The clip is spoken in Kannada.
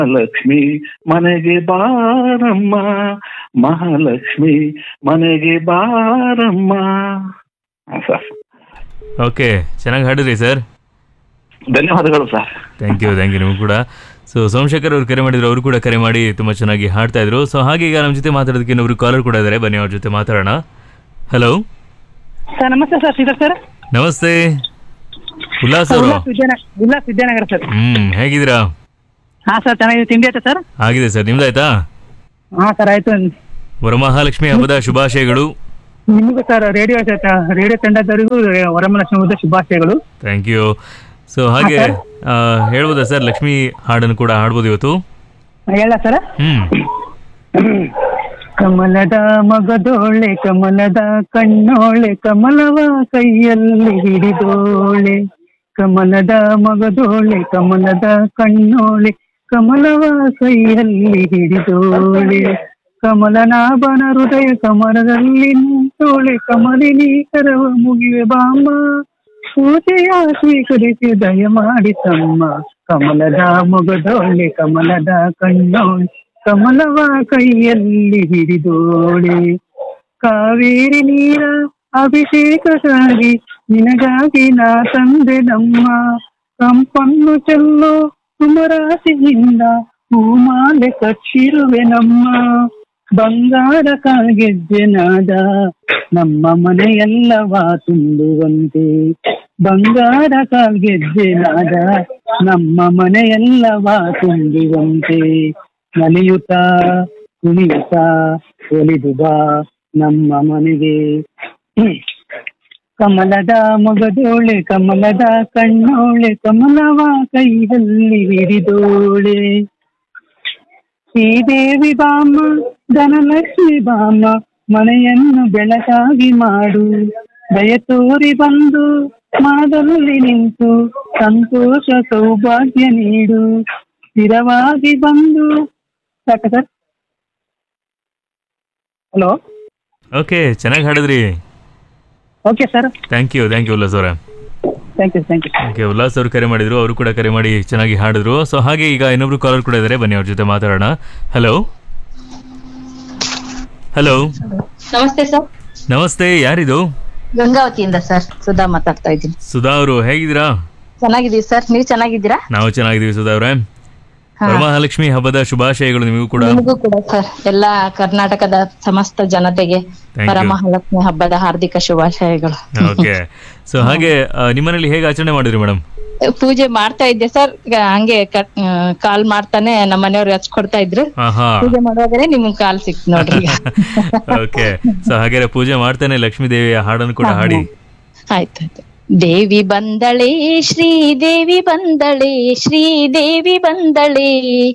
ಲಕ್ಷ್ಮಿ ಮನೆಗೆ ಬಾರಮ್ಮ ಮಹಾಲಕ್ಷ್ಮಿ ಮನೆಗೆ ಬಾರಮ್ಮ ಹಾ, ಸರ್ ಓಕೆ ಚೆನ್ನಾಗಿ ಹಾಡಿದ್ರಿ ಸರ್ ಧನ್ಯವಾದಗಳು sir thank you thank you ನಿಮಗೂ ಕೂಡ ಸೊ ಸೋಮಶೇಖರ್ ಅವರು ಕರೆ ಮಾಡಿದ್ರು ಅವರು ಕೂಡ ಕರೆ ಮಾಡಿ ತುಂಬ ಚೆನ್ನಾಗಿ ಹಾಡ್ತಾ ಇದ್ರು ಸೊ ಹಾಗೆ ಈಗ ನಮ್ಮ ಜೊತೆ ಮಾತಾಡೋದಕ್ಕೆ ಇನ್ನೊಬ್ರು ಕಾಲರ್ ಕೂಡ ಇದ್ದಾರೆ ಬನ್ನಿ ಅವ್ರ ಜೊತೆ ಮಾತಾಡೋಣ ಹಲೋ ಸರ್ ನಮಸ್ತೆ ಸರ್ ಶ್ರೀಧರ್ ಸರ್ ನಮಸ್ತೆ ಉಲ್ಲಾಸ್ ಅವರು ಉಲ್ಲಾಸ್ ವಿದ್ಯಾನಗರ ಉಲ್ಲಾಸ್ ವಿದ್ಯಾನಗರ ಸರ್ ಹ್ಮ್ ಹೇಗಿದ್ದೀರಾ ಹಾ ಸರ್ ಚೆನ್ನಾಗಿದೆ ತಿಂಡಿ ಆಯ್ತಾ ಸರ್ ಆಗಿದೆ ಸರ್ ನಿಮ್ದಾಯ್ತಾ ಹಾ ಸರ್ ಆಯ್ತು ವರಮಹಾಲಕ್ಷ್ಮಿ ಹಬ್ಬದ ಶುಭಾಶಯಗಳು ನಿಮಗೂ ಸರ್ ರೇಡಿಯೋ ರೇಡಿಯೋ ತಂಡದವರಿಗೂ ವರಮಲಕ್ಷ್ಮಿ ಹಬ್ಬದ ಶುಭಾಶಯಗಳು ಥ್ಯಾಂಕ್ ಯು ಸೊ ಹಾಗೆ ಆ, ಹೇಳ್ಬೋದಾ ಸರ್ ಲಕ್ಷ್ಮಿ ಹಾಡನ್ನು ಕೂಡ ಹಾಡ್ಬೋದು ಇವತ್ತು ಹೇಳ ಸರ್ ಹ್ಮ್ ಕಮಲದ ಮಗದೋಳೆ ಕಮಲದ ಕಣ್ಣೋಳೆ ಕಮಲವ ಕೈಯಲ್ಲಿ ಹಿಡಿದೋಳೆ ಕಮಲದ ಮಗದೋಳೆ ಕಮಲದ ಕಣ್ಣೋಳೆ ಕಮಲವ ಕೈಯಲ್ಲಿ ಹಿಡಿದೋಳೆ ಕಮಲನಾಭನ ಹೃದಯ ಕಮಲದಲ್ಲಿ ನಿಂತೋಳೆ ಕಮಲಿನಿ ಕರವ ಮುಗಿವೆ ಬಾಮ್ಮ ಪೂಜೆಯ ಸ್ವೀಕರಿಸಿ ದಯಮಾಡಿ ತಮ್ಮ ಕಮಲದ ಮೊಗದೋಳೆ ಕಮಲದ ಕಣ್ಣೋಳೆ ಕಮಲವ ಕೈಯಲ್ಲಿ ಹಿಡಿದೋಳೆ ಕಾವೇರಿ ನೀರ ಅಭಿಷೇಕಕ್ಕಾಗಿ ನಿನಗಾಗಿ ನಾ ತಂದೆ ನಮ್ಮ ಕಂಪನ್ನು ಚೆಲ್ಲೋ ಸುಮರಾಸಿಯಿಂದ ಹೂಮಾಲೆ ಕಚ್ಚಿರುವೆ ನಮ್ಮ ಬಂಗಾರ ಕಾಗೆಜ್ಜೆ ನಾದ ನಮ್ಮ ಮನೆಯೆಲ್ಲವ ತುಂಬುವಂತೆ ಬಂಗಾರ ಕಾಗೆಜ್ಜೆ ನಾದ ನಮ್ಮ ಮನೆಯೆಲ್ಲವ ತುಂಬುವಂತೆ ನಲಿಯುತ್ತ ಕುಣಿಯುತ್ತ ಒಲಿದು ಬಾ ನಮ್ಮ ಮನೆಗೆ ಕಮಲದ ಮೊಗದೋಳೆ ಕಮಲದ ಕಣ್ಣೋಳೆ ಕಮಲವ ಕೈಯಲ್ಲಿ ಹಿಡಿದೋಳೆ ಶ್ರೀದೇವಿ ಬಾಮ ಧನಲಕ್ಷ್ಮಿ ಬಾಮ ಮನೆಯನ್ನು ಬೆಳಕಾಗಿ ಮಾಡು ದಯ ತೋರಿ ಬಂದು ಮಾದಲ್ಲಿ ನಿಂತು ಸಂತೋಷ ಸೌಭಾಗ್ಯ ನೀಡು ಸ್ಥಿರವಾಗಿ ಬಂದು ಸಾಕ ಸರ್ ಹಲೋ ಓಕೆ ಚೆನ್ನಾಗಿ ಹಾಡಿದ್ರಿ okay sir thank you thank you Ullas ಅವರೇ thank you thank you okay Ullas ಅವರು ಕರೆ ಮಾಡಿದ್ರು ಅವರು ಕೂಡ ಕರೆ ಮಾಡಿ ಚೆನ್ನಾಗಿ ಹಾಡಿದ್ರು ಸೊ ಹಾಗೆ ಈಗ ಇನ್ನೊಬ್ರು ಕಾಲರ್ ಕೂಡ ಇದ್ದಾರೆ ಬನ್ನಿ ಅವ್ರ ಜೊತೆ ಮಾತಾಡೋಣ ಹಲೋ ಹಲೋ ನಮಸ್ತೆ ಸರ್ ನಮಸ್ತೆ ಯಾರಿದು ಗಂಗಾವತಿಯಿಂದ ಸರ್ ಸುಧಾ ಮಾತಾಡ್ತಾ ಇದ್ದೀನಿ ಸುಧಾ ಅವರು ಹೇಗಿದ್ದೀರಾ ಚೆನ್ನಾಗಿದ್ದೀವಿ ಸರ್ ನೀವು ಚೆನ್ನಾಗಿದ್ದೀರಾ ನಾವು ಚೆನ್ನಾಗಿದ್ದೀವಿ ಸುಧಾ ಅವರೇ ಹಾ. ವರಮಹಾಲಕ್ಷ್ಮಿ ಹಬ್ಬದ ಶುಭಾಶಯಗಳು ನಿಮಗೂ ಕೂಡ ನಿಮಗೂ ಕೂಡ ಸರ್ ಎಲ್ಲಾ ಕರ್ನಾಟಕದ ಸಮಸ್ತ ಜನತೆಗೆ you. ಪರಮಹಾಲಕ್ಷ್ಮಿ ಹಬ್ಬದ ಹಾರ್ದಿಕ ಶುಭಾಶಯಗಳು ಓಕೆ ಸೊ ಹಾಗೆ ಆ, ನಿಮ್ಮನೇಲಿ ಹೇಗೆ ಆಚರಣೆ ಮಾಡಿದ್ರಿ ಮೇಡಮ್ ಪೂಜೆ ಮಾಡ್ತಾ ಇದ್ದೆ ಸರ್ ಹಂಗೆ ಕಾಲ್ ಮಾಡ್ತಾನೆ ನಮ್ಮ ಮನೆಯವ್ರು ಹಚ್ಕೊಡ್ತಾ ಇದ್ರು ಹಾ ಹಾ ಪೂಜೆ ಮಾಡುವಾಗಲೇ ನಿಮ್ಗೆ ಕಾಲ್ ಸಿಕ್ತು ನೋಡ್ರಿ ಈಗ. ಓಕೆ ಸೊ ಹಾಗೆ ಪೂಜೆ ಮಾಡ್ತಾನೆ ಲಕ್ಷ್ಮೀ ದೇವಿಯ ಹಾಡನ್ನು ಕೂಡ ಹಾಡಿ ಆಯ್ತಾಯ್ತು ದೇವಿ ಬಂದಳೆ ಶ್ರೀದೇವಿ ಬಂದಳೆ ಶ್ರೀದೇವಿ ಬಂದಳೆ